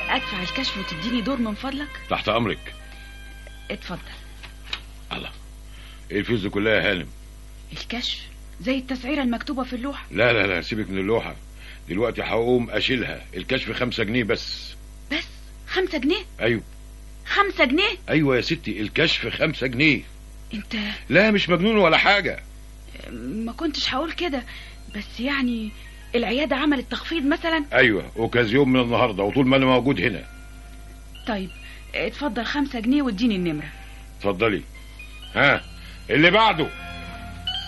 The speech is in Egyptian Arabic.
ادفع الكشف وتديني دور من فضلك تحت امرك اتفضل الله ايه الفلوس دي كلها يا هانم الكشف زي التسعيره المكتوبه في اللوحه لا لا لا سيبك من اللوحه دلوقتي هقوم اشيلها الكشف خمسة جنيه بس بس خمسة جنيه ايوه خمسة جنيه ايوه يا ستي الكشف خمسة جنيه انت لا مش مجنون ولا حاجه ما كنتش هقول كده بس يعني العياده عملت تخفيض مثلا ايوه اوكازيون من النهارده وطول ما انا موجود هنا طيب اتفضل خمسة جنيه واديني النمره اتفضلي ها اللي بعده